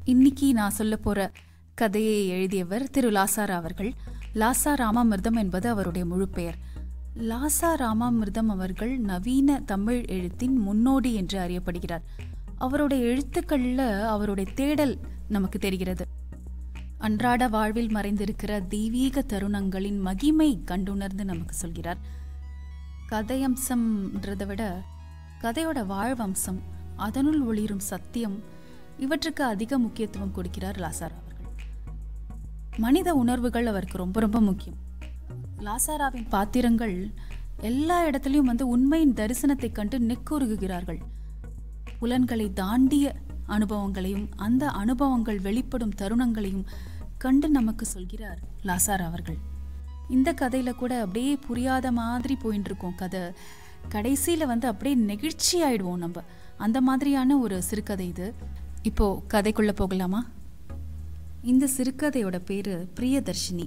இன்னைக்கு நான் சொல்ல போற கதையை எழுதியவர் திரு லாசா அவர்கள் லாசா ராமாமிர்தம் என்பது அவருடைய முழு பெயர் லாசா ராமாமிர்தம் அவர்கள் நவீன தமிழ் எழுத்தின் முன்னோடி என்று அறியப்படுகிறார் அவருடைய எழுத்துக்கள்ல அவருடைய தேடல் நமக்கு தெரிகிறது அன்றாட வாழ்வில் மறைந்திருக்கிற தெய்வீக தருணங்களின் மகிமை கண்டுணர்ந்து நமக்கு சொல்கிறார் கதையம்சம்ன்றதை விட கதையோட வாழ்வம்சம் அதனுள் ஒளிரும் சத்தியம் இவற்றுக்கு அதிக முக்கியத்துவம் கொடுக்கிறார் லாசாரா அவர்கள் மனித உணர்வுகள் அவருக்கு ரொம்ப ரொம்ப முக்கியம் லாசாராவின் பாத்திரங்கள் எல்லா இடத்துலையும் வந்து உண்மையின் தரிசனத்தை கண்டு நெக்குருகுகிறார்கள் புலன்களை தாண்டிய அனுபவங்களையும் அந்த அனுபவங்கள் வெளிப்படும் தருணங்களையும் கண்டு நமக்கு சொல்கிறார் லாசார் அவர்கள் இந்த கதையில கூட அப்படியே புரியாத மாதிரி போயிட்டு இருக்கோம் கதை கடைசியில வந்து அப்படியே நெகிழ்ச்சி ஆயிடுவோம் நம்ம அந்த மாதிரியான ஒரு சிறுகதை இது இப்போ கதைக்குள்ள போகலாமா இந்த சிறுகதையோட பேரு பிரியதர்ஷினி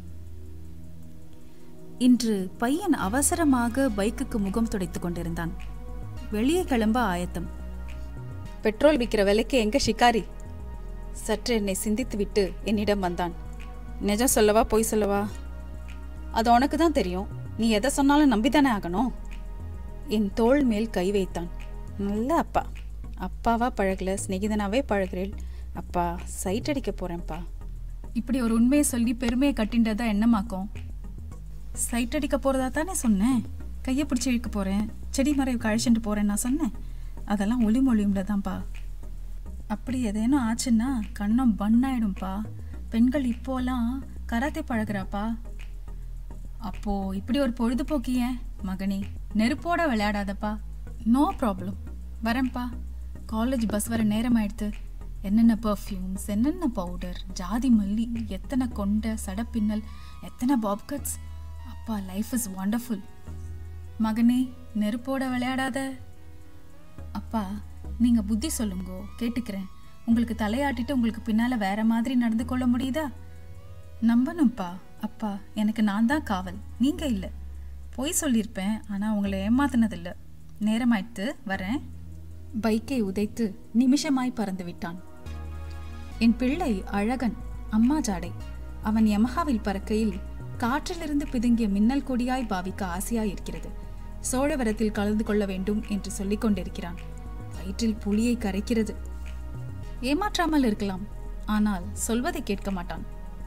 இன்று பையன் அவசரமாக பைக்குக்கு முகம் துடைத்துக் கொண்டிருந்தான் வெளியே கிளம்ப ஆயத்தம் பெட்ரோல் விற்கிற விலைக்கு எங்க ஷிகாரி சற்று என்னை சிந்தித்துவிட்டு என்னிடம் வந்தான் நிஜம் சொல்லவா பொய் சொல்லவா அது உனக்கு தான் தெரியும் நீ எதை சொன்னாலும் நம்பித்தானே ஆகணும் என் தோள் மேல் கை வைத்தான் நல்ல அப்பா அப்பாவா பழகல சிநேகிதனாவே பழகிறேன் அப்பா சைட் அடிக்க போறேன்ப்பா இப்படி ஒரு உண்மையை சொல்லி பெருமையை கட்டின்றதா என்னமாக்கும் சைட் அடிக்க போறதா தானே சொன்னேன் கையை பிடிச்சி இழுக்க போறேன் செடி மறைவு கழிச்சுட்டு போறேன் நான் சொன்னேன் அதெல்லாம் ஒளி மொழியும்ல தான்ப்பா அப்படி எதேனும் ஆச்சுன்னா கண்ணம் பண்ணாயிடும்பா பெண்கள் இப்போலாம் கராத்தே பழகுறாப்பா அப்போ இப்படி ஒரு பொழுதுபோக்கு ஏன் மகனே நெருப்போட விளையாடாதப்பா நோ ப்ராப்ளம் வரேன்ப்பா காலேஜ் பஸ் வர நேரம் ஆயிடுத்து என்னென்ன பர்ஃப்யூம்ஸ் என்னென்ன பவுடர் ஜாதி மல்லி எத்தனை கொண்ட சடப்பின்னல் எத்தனை பாப்கட்ஸ் அப்பா லைஃப் இஸ் வண்டர்ஃபுல் மகனே நெருப்போட விளையாடாத அப்பா நீங்க புத்தி சொல்லுங்கோ கேட்டுக்கிறேன் உங்களுக்கு தலையாட்டிட்டு உங்களுக்கு பின்னால வேற மாதிரி நடந்து கொள்ள முடியுதா நம்பணும்ப்பா அப்பா எனக்கு நான் தான் காவல் நீங்க இல்ல பொய் சொல்லியிருப்பேன் ஆனா உங்களை ஏமாத்தினதில்ல நேரமாயிட்டு வரேன் பைக்கை உதைத்து நிமிஷமாய் பறந்து விட்டான் என் பிள்ளை அழகன் அம்மா ஜாடை அவன் யமஹாவில் பறக்கையில் காற்றிலிருந்து பிதுங்கிய மின்னல் கொடியாய் பாவிக்க ஆசையாய் இருக்கிறது சோழவரத்தில் கலந்து கொள்ள வேண்டும் என்று சொல்லிக் கொண்டிருக்கிறான் வயிற்றில் புலியை கரைக்கிறது ஏமாற்றாமல் இருக்கலாம் ஆனால் சொல்வதை கேட்க மாட்டான்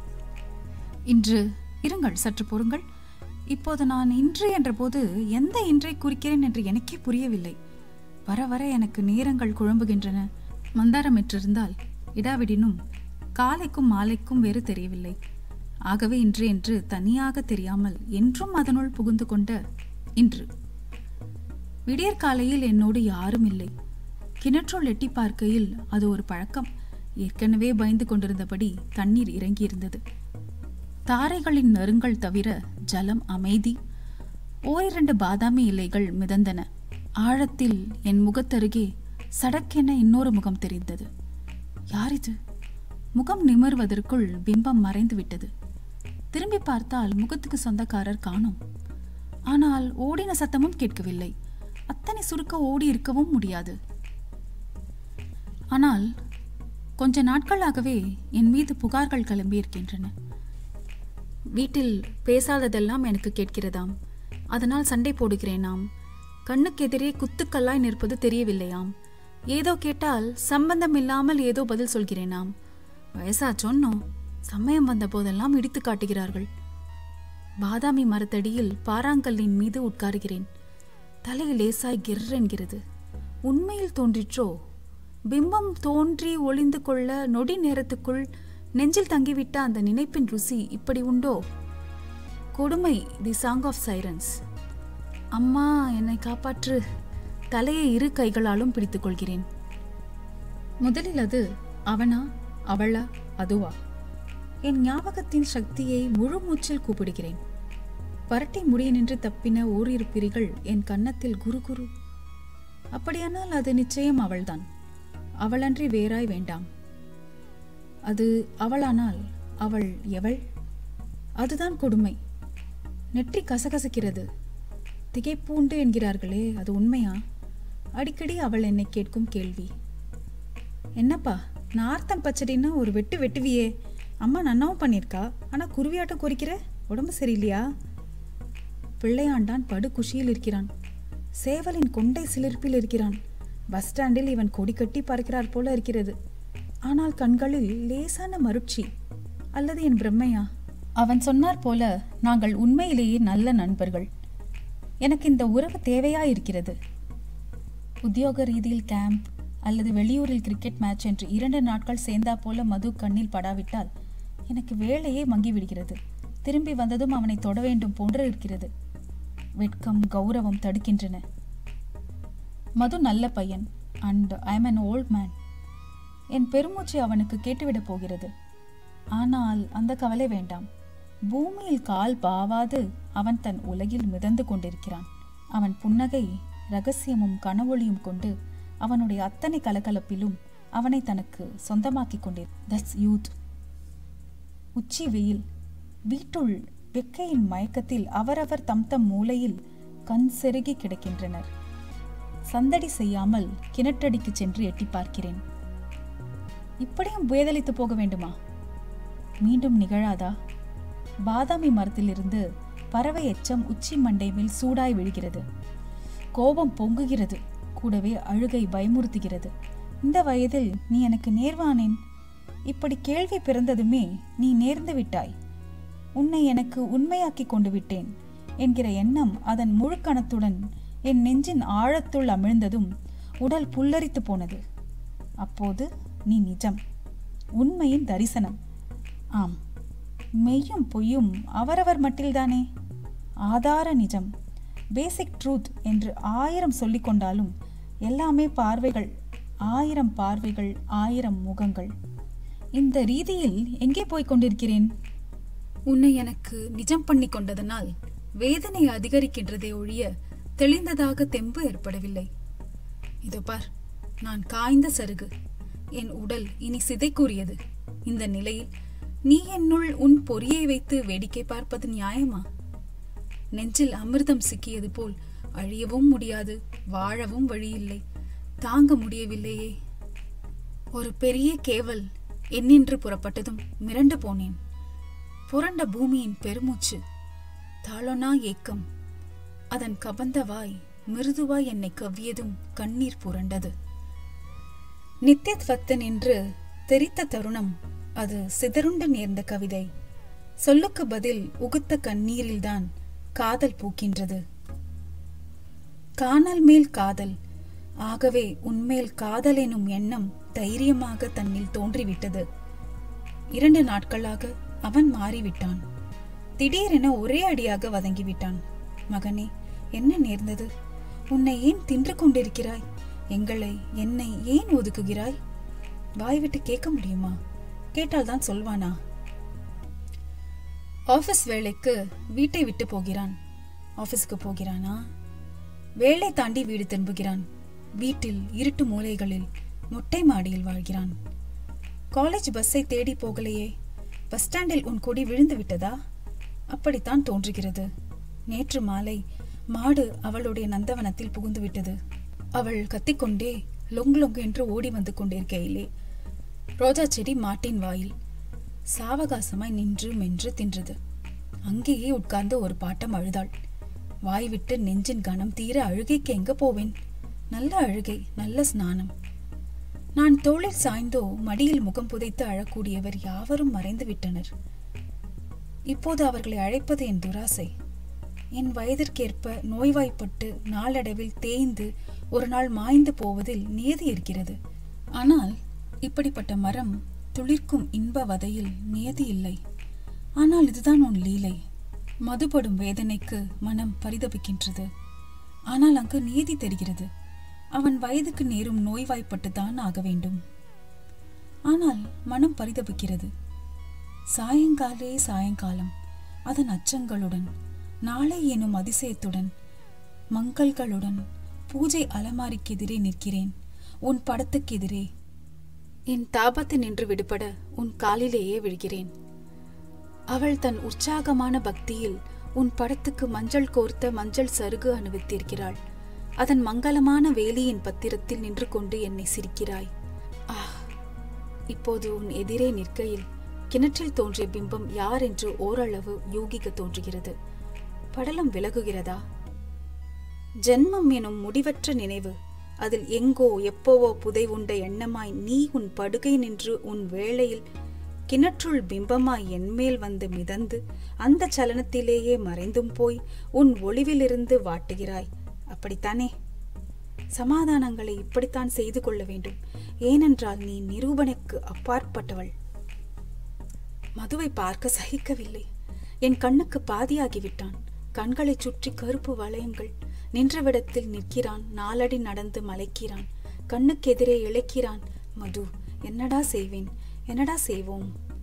இன்று இருங்கள் சற்று பொறுங்கள் இப்போது நான் இன்று என்ற போது எந்த இன்றை குறிக்கிறேன் என்று எனக்கே புரியவில்லை வர வர எனக்கு நேரங்கள் குழம்புகின்றன மந்தாரமிட்டிருந்தால் இடாவிடினும் காலைக்கும் மாலைக்கும் வேறு தெரியவில்லை ஆகவே இன்று என்று தனியாக தெரியாமல் என்றும் அதனுள் புகுந்து கொண்ட இன்று விடியற்காலையில் என்னோடு யாரும் இல்லை கிணற்றுள் எட்டி பார்க்கையில் அது ஒரு பழக்கம் ஏற்கனவே பயந்து கொண்டிருந்தபடி தண்ணீர் இறங்கியிருந்தது தாரைகளின் நறுங்கள் தவிர ஜலம் அமைதி ஓரிரண்டு பாதாமி இலைகள் மிதந்தன ஆழத்தில் என் முகத்தருகே சடக்கென இன்னொரு முகம் தெரிந்தது யார் இது முகம் நிமிர்வதற்குள் பிம்பம் மறைந்து விட்டது திரும்பி பார்த்தால் முகத்துக்கு சொந்தக்காரர் காணோம் ஆனால் ஓடின சத்தமும் கேட்கவில்லை அத்தனை சுருக்க ஓடி இருக்கவும் முடியாது ஆனால் கொஞ்ச நாட்களாகவே என் மீது புகார்கள் கிளம்பி இருக்கின்றன வீட்டில் பேசாததெல்லாம் எனக்கு கேட்கிறதாம் அதனால் சண்டை போடுகிறேனாம் கண்ணுக்கு எதிரே குத்துக்கல்லாய் நிற்பது தெரியவில்லையாம் ஏதோ கேட்டால் சம்பந்தம் இல்லாமல் ஏதோ பதில் சொல்கிறேனாம் வயசா சொன்னோம் சமயம் வந்த போதெல்லாம் இடித்து காட்டுகிறார்கள் பாதாமி மரத்தடியில் பாறாங்கல்லின் மீது உட்காருகிறேன் தலை லேசாய் கிர் என்கிறது உண்மையில் தோன்றிற்றோ பிம்பம் தோன்றி ஒளிந்து கொள்ள நொடி நேரத்துக்குள் நெஞ்சில் தங்கிவிட்ட அந்த நினைப்பின் ருசி இப்படி உண்டோ கொடுமை தி சாங் ஆஃப் சைரன்ஸ் அம்மா என்னை காப்பாற்று தலையை இரு கைகளாலும் பிடித்துக் கொள்கிறேன் முதலில் அது அவனா அவளா அதுவா என் ஞாபகத்தின் சக்தியை முழு மூச்சில் கூப்பிடுகிறேன் பரட்டை முடிய நின்று தப்பின ஓரிரு பிரிகள் என் கன்னத்தில் குரு குரு அப்படியானால் அது நிச்சயம் அவள்தான் அவளன்றி வேறாய் வேண்டாம் அது அவளானால் அவள் எவள் அதுதான் கொடுமை நெற்றி கசகசக்கிறது திகைப்பூண்டு என்கிறார்களே அது உண்மையா அடிக்கடி அவள் என்னை கேட்கும் கேள்வி என்னப்பா நார்த்தம் பச்சடின்னா ஒரு வெட்டு வெட்டுவியே அம்மா நன்னாவும் பண்ணியிருக்கா ஆனால் குருவியாட்டம் குறிக்கிற உடம்பு சரியில்லையா பிள்ளையாண்டான் படு குஷியில் இருக்கிறான் சேவலின் கொண்டை சிலிர்ப்பில் இருக்கிறான் பஸ் ஸ்டாண்டில் இவன் கொடி கட்டி பறக்கிறார் போல இருக்கிறது ஆனால் கண்களில் லேசான மருட்சி அல்லது என் பிரம்மையா அவன் சொன்னார் போல நாங்கள் உண்மையிலேயே நல்ல நண்பர்கள் எனக்கு இந்த உறவு தேவையா இருக்கிறது உத்தியோக ரீதியில் கேம்ப் அல்லது வெளியூரில் கிரிக்கெட் மேட்ச் என்று இரண்டு நாட்கள் சேர்ந்தா போல மது கண்ணில் படாவிட்டால் எனக்கு வேலையே மங்கிவிடுகிறது திரும்பி வந்ததும் அவனை தொட வேண்டும் போன்று இருக்கிறது வெட்கம் கௌரவம் தடுக்கின்றன மது நல்ல பையன் and I am an old man என் பெருமூச்சு அவனுக்கு கேட்டுவிடப் போகிறது ஆனால் அந்த கவலை வேண்டாம் பூமியில் கால் பாவாது அவன் தன் உலகில் மிதந்து கொண்டிருக்கிறான் அவன் புன்னகை ரகசியமும் கனவொளியும் கொண்டு அவனுடைய அத்தனை கலகலப்பிலும் அவனை தனக்கு சொந்தமாக்கிக் கொண்டிரு தட்ஸ் யூத் உச்சி வெயில் வீட்டுள் வெக்கையின் மயக்கத்தில் அவரவர் தம் தம் மூலையில் கண் செருகி கிடக்கின்றனர் சந்தடி செய்யாமல் கிணற்றடிக்கு சென்று எட்டி பார்க்கிறேன் இப்படியும் வேதலித்து போக வேண்டுமா மீண்டும் நிகழாதா பாதாமி மரத்திலிருந்து பறவை எச்சம் உச்சி மண்டை மேல் சூடாய் விழுகிறது கோபம் பொங்குகிறது கூடவே அழுகை பயமுறுத்துகிறது இந்த வயதில் நீ எனக்கு நேர்வானேன் இப்படி கேள்வி பிறந்ததுமே நீ நேர்ந்து விட்டாய் உன்னை எனக்கு உண்மையாக்கி கொண்டு விட்டேன் என்கிற எண்ணம் அதன் முழுக்கணத்துடன் என் நெஞ்சின் ஆழத்துள் அமிழ்ந்ததும் உடல் புல்லரித்து போனது அப்போது நீ நிஜம் உண்மையின் தரிசனம் ஆம் மெய்யும் பொய்யும் அவரவர் மட்டில்தானே ஆதார நிஜம் பேசிக் ட்ரூத் என்று ஆயிரம் சொல்லிக் கொண்டாலும் எல்லாமே பார்வைகள் ஆயிரம் பார்வைகள் ஆயிரம் முகங்கள் இந்த ரீதியில் எங்கே போய்க் கொண்டிருக்கிறேன் உன்னை எனக்கு நிஜம் பண்ணி கொண்டதனால் வேதனை அதிகரிக்கின்றதே ஒழிய தெளிந்ததாக தெம்பு ஏற்படவில்லை இதோ பார் நான் காய்ந்த சருகு என் உடல் இனி சிதைக்கூறியது இந்த நிலையில் நீ என்னுள் உன் பொறியை வைத்து வேடிக்கை பார்ப்பது நியாயமா நெஞ்சில் அமிர்தம் சிக்கியது போல் அழியவும் முடியாது வாழவும் வழியில்லை தாங்க முடியவில்லையே ஒரு பெரிய கேவல் என்னென்று புறப்பட்டதும் மிரண்டு போனேன் புரண்ட பூமியின் பெருமூச்சு தாளொனா ஏக்கம் அதன் கபந்த வாய் மிருதுவாய் என்னை கவ்வியதும் கண்ணீர் புரண்டது நித்தியத்வத்தன் என்று தெரித்த தருணம் அது சிதறுண்டு நேர்ந்த கவிதை சொல்லுக்கு பதில் உகுத்த கண்ணீரில்தான் காதல் பூக்கின்றது காணல் மேல் காதல் ஆகவே உன்மேல் காதல் எனும் எண்ணம் தைரியமாக தன்னில் தோன்றிவிட்டது இரண்டு நாட்களாக அவன் மாறிவிட்டான் திடீரென ஒரே அடியாக வதங்கிவிட்டான் மகனே என்ன நேர்ந்தது உன்னை ஏன் தின்று கொண்டிருக்கிறாய் எங்களை என்னை ஏன் ஒதுக்குகிறாய் வாய் விட்டு கேட்க முடியுமா கேட்டால்தான் சொல்வானா ஆபீஸ் வேலைக்கு வீட்டை விட்டு போகிறான் ஆபீஸுக்கு போகிறானா வேலை தாண்டி வீடு திரும்புகிறான் வீட்டில் இருட்டு மூலைகளில் மொட்டை மாடியில் வாழ்கிறான் காலேஜ் பஸ்ஸை தேடி போகலையே பஸ் ஸ்டாண்டில் உன் கொடி விழுந்து விட்டதா அப்படித்தான் தோன்றுகிறது நேற்று மாலை மாடு அவளுடைய நந்தவனத்தில் புகுந்து விட்டது அவள் கத்திக்கொண்டே லொங் லொங் என்று ஓடி வந்து கொண்டிருக்கையிலே ரோஜா செடி மாட்டின் வாயில் சாவகாசமாய் நின்று மென்று தின்றது அங்கேயே உட்கார்ந்து ஒரு பாட்டம் அழுதாள் வாய் விட்டு நெஞ்சின் கனம் தீர அழுகைக்கு எங்க போவேன் நல்ல அழுகை நல்ல ஸ்நானம் நான் தோளில் சாய்ந்தோ மடியில் முகம் புதைத்து அழக்கூடியவர் யாவரும் மறைந்து விட்டனர் இப்போது அவர்களை அழைப்பது என் துராசை என் வயதிற்கேற்ப நோய்வாய்ப்பட்டு நாளடைவில் தேய்ந்து ஒரு நாள் மாய்ந்து போவதில் நியதி இருக்கிறது ஆனால் இப்படிப்பட்ட மரம் துளிர்க்கும் இன்ப வதையில் நியதி இல்லை ஆனால் இதுதான் உன் லீலை மதுபடும் வேதனைக்கு மனம் பரிதபிக்கின்றது ஆனால் அங்கு நீதி தெரிகிறது அவன் வயதுக்கு நேரும் நோய்வாய்ப்பட்டு தான் ஆக வேண்டும் ஆனால் மனம் பரிதபிக்கிறது சாயங்காலே சாயங்காலம் அதன் அச்சங்களுடன் நாளை எனும் அதிசயத்துடன் மங்கள்களுடன் பூஜை அலமாரிக்கு எதிரே நிற்கிறேன் உன் படத்துக்கு எதிரே என் தாபத்து நின்று விடுபட உன் காலிலேயே விழுகிறேன் அவள் தன் உற்சாகமான பக்தியில் உன் படத்துக்கு மஞ்சள் கோர்த்த மஞ்சள் சருகு அணிவித்திருக்கிறாள் அதன் மங்களமான வேலியின் பத்திரத்தில் நின்று கொண்டு என்னை சிரிக்கிறாய் ஆ இப்போது உன் எதிரே நிற்கையில் கிணற்றில் தோன்றிய பிம்பம் யார் என்று ஓரளவு யூகிக்க தோன்றுகிறது படலம் விலகுகிறதா ஜென்மம் எனும் முடிவற்ற நினைவு அதில் எங்கோ எப்போவோ புதைவுண்ட எண்ணமாய் நீ உன் படுகை நின்று உன் வேளையில் கிணற்றுள் பிம்பமாய் என்மேல் வந்து மிதந்து அந்த சலனத்திலேயே மறைந்தும் போய் உன் ஒளிவிலிருந்து வாட்டுகிறாய் அப்படித்தானே சமாதானங்களை இப்படித்தான் செய்து கொள்ள வேண்டும் ஏனென்றால் நீ நிரூபணைக்கு அப்பாற்பட்டவள் மதுவை பார்க்க சகிக்கவில்லை என் கண்ணுக்கு பாதியாகிவிட்டான் கண்களைச் சுற்றி கருப்பு வளையங்கள் நின்றவிடத்தில் நிற்கிறான் நாலடி நடந்து மலைக்கிறான் கண்ணுக்கெதிரே இழைக்கிறான் மது என்னடா செய்வேன் என்னடா செய்வோம்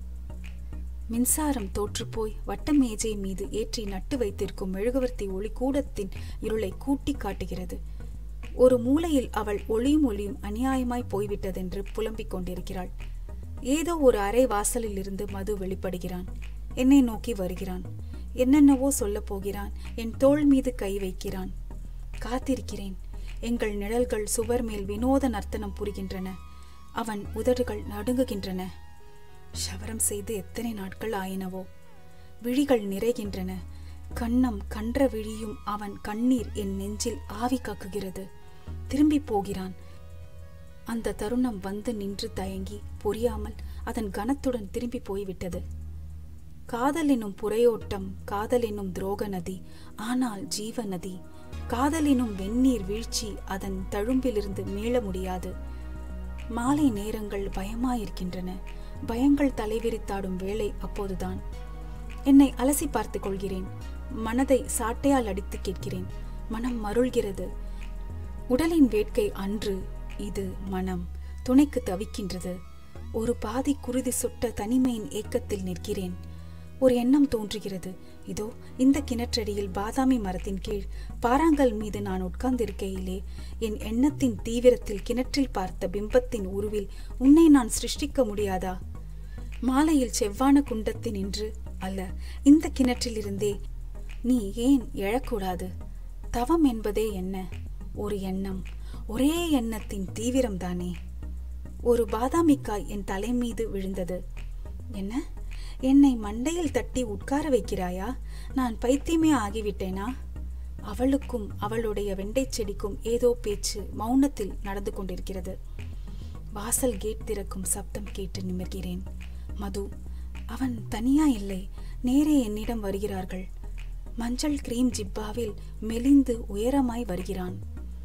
மின்சாரம் தோற்றுப்போய் வட்ட மேஜை மீது ஏற்றி நட்டு வைத்திருக்கும் மெழுகுவர்த்தி ஒளி கூடத்தின் இருளை கூட்டி காட்டுகிறது ஒரு மூலையில் அவள் ஒளியும் ஒளியும் அநியாயமாய் போய்விட்டதென்று புலம்பிக் கொண்டிருக்கிறாள் ஏதோ ஒரு அறை வாசலில் இருந்து மது வெளிப்படுகிறான் என்னை நோக்கி வருகிறான் என்னென்னவோ சொல்லப் போகிறான் என் தோள் மீது கை வைக்கிறான் காத்திருக்கிறேன் எங்கள் நிழல்கள் சுவர் மேல் வினோத நர்த்தனம் புரிகின்றன அவன் உதடுகள் நடுங்குகின்றன சவரம் செய்து எத்தனை நாட்கள் ஆயினவோ விழிகள் நிறைகின்றன கண்ணம் கன்ற விழியும் அவன் கண்ணீர் என் நெஞ்சில் ஆவி காக்குகிறது திரும்பி போகிறான் அந்த தருணம் வந்து நின்று தயங்கி புரியாமல் அதன் கனத்துடன் திரும்பி போய்விட்டது காதல் என்னும் புறையோட்டம் காதல் என்னும் துரோக நதி ஆனால் ஜீவ நதி காதல் என்னும் வெந்நீர் வீழ்ச்சி அதன் தழும்பிலிருந்து மீள முடியாது மாலை நேரங்கள் பயமாயிருக்கின்றன பயங்கள் தலைவிரித்தாடும் வேளை அப்போதுதான் என்னை அலசி பார்த்துக் கொள்கிறேன் மனதை சாட்டையால் அடித்து கேட்கிறேன் மனம் மருள்கிறது உடலின் வேட்கை அன்று இது மனம் துணைக்கு தவிக்கின்றது ஒரு பாதி குருதி சுட்ட தனிமையின் ஏக்கத்தில் நிற்கிறேன் ஒரு எண்ணம் தோன்றுகிறது இதோ இந்த கிணற்றடியில் பாதாமி மரத்தின் கீழ் பாறாங்கல் மீது நான் உட்கார்ந்திருக்கையிலே என் எண்ணத்தின் தீவிரத்தில் கிணற்றில் பார்த்த பிம்பத்தின் உருவில் உன்னை நான் சிருஷ்டிக்க முடியாதா மாலையில் செவ்வான குண்டத்தில் நின்று அல்ல இந்த கிணற்றிலிருந்தே நீ ஏன் எழக்கூடாது தவம் என்பதே என்ன ஒரு எண்ணம் ஒரே எண்ணத்தின் தீவிரம்தானே ஒரு பாதாமிக்காய் என் தலை மீது விழுந்தது என்ன என்னை மண்டையில் தட்டி உட்கார வைக்கிறாயா நான் பைத்தியமே ஆகிவிட்டேனா அவளுக்கும் அவளுடைய வெண்டைச் செடிக்கும் ஏதோ பேச்சு மௌனத்தில் நடந்து கொண்டிருக்கிறது வாசல் கேட் திறக்கும் சப்தம் கேட்டு நிமிர்கிறேன் மது அவன் தனியா இல்லை நேரே என்னிடம் வருகிறார்கள் மஞ்சள் கிரீம் ஜிப்பாவில் மெலிந்து உயரமாய் வருகிறான்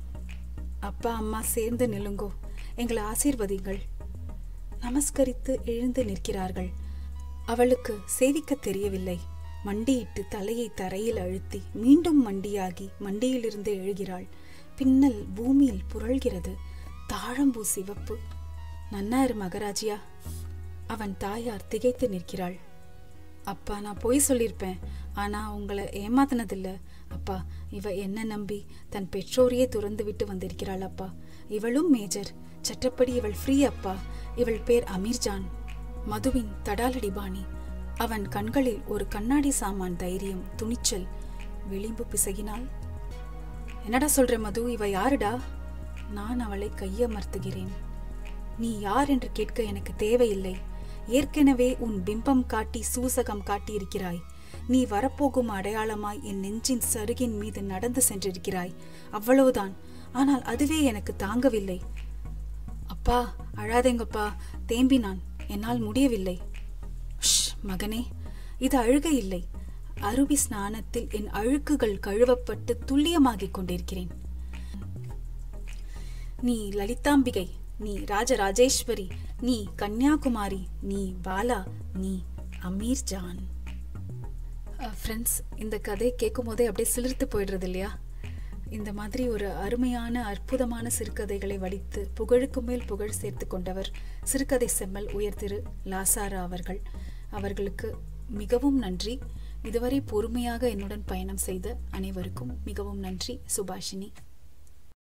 அப்பா அம்மா சேர்ந்து நில்லுங்கோ எங்களை ஆசீர்வதிங்கள் நமஸ்கரித்து எழுந்து நிற்கிறார்கள் அவளுக்கு சேவிக்க தெரியவில்லை மண்டியிட்டு தலையை தரையில் அழுத்தி மீண்டும் மண்டியாகி மண்டியிலிருந்து எழுகிறாள் பின்னல் பூமியில் புரள்கிறது தாழம்பூ சிவப்பு நன்னாரு மகராஜியா அவன் தாயார் திகைத்து நிற்கிறாள் அப்பா நான் பொய் சொல்லியிருப்பேன் ஆனா உங்களை ஏமாத்தினதில்ல அப்பா இவ என்ன நம்பி தன் பெற்றோரையே துறந்து விட்டு வந்திருக்கிறாள் அப்பா இவளும் மேஜர் சட்டப்படி இவள் ஃப்ரீ அப்பா இவள் பேர் அமீர்ஜான் மதுவின் தடாலடி பாணி அவன் கண்களில் ஒரு கண்ணாடி சாமான் தைரியம் துணிச்சல் விளிம்பு பிசகினாள் என்னடா சொல்ற மது இவ யாருடா நான் அவளை கையமர்த்துகிறேன் நீ யார் என்று கேட்க எனக்கு தேவையில்லை ஏற்கனவே உன் பிம்பம் காட்டி சூசகம் காட்டியிருக்கிறாய் நீ வரப்போகும் அடையாளமாய் என் நெஞ்சின் சருகின் மீது நடந்து சென்றிருக்கிறாய் அவ்வளவுதான் ஆனால் அதுவே எனக்கு தாங்கவில்லை அப்பா அழாதேங்கப்பா தேம்பினான் என்னால் முடியவில்லை ஷ் மகனே இது அழுகை இல்லை அருவி ஸ்நானத்தில் என் அழுக்குகள் கழுவப்பட்டு துல்லியமாகிக் கொண்டிருக்கிறேன் நீ லலிதாம்பிகை நீ ராஜராஜேஸ்வரி நீ கன்னியாகுமாரி நீ பாலா நீ அமீர் ஜான் ஃப்ரெண்ட்ஸ் இந்த கதை கேட்கும் போதே அப்படியே சிலிர்த்து போயிடுறது இல்லையா இந்த மாதிரி ஒரு அருமையான அற்புதமான சிறுகதைகளை வடித்து புகழுக்கு மேல் புகழ் சேர்த்து கொண்டவர் சிறுகதை செம்மல் உயர் திரு லாசாரா அவர்கள் அவர்களுக்கு மிகவும் நன்றி இதுவரை பொறுமையாக என்னுடன் பயணம் செய்த அனைவருக்கும் மிகவும் நன்றி சுபாஷினி